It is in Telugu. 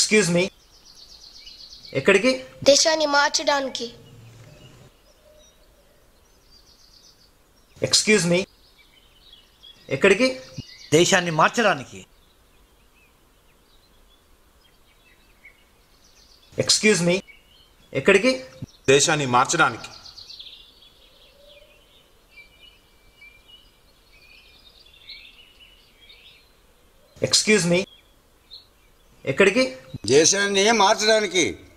ఎక్స్క్యూజ్ మీ ఎక్కడికి దేశాన్ని మార్చడానికి ఎక్స్క్యూజ్ మీ ఎక్కడికి దేశాన్ని మార్చడానికి ఎక్స్క్యూజ్ మీ ఎక్కడికి దేశాన్ని మార్చడానికి ఎక్స్క్యూజ్ మీ ఎక్కడికి దేశాన్ని మార్చడానికి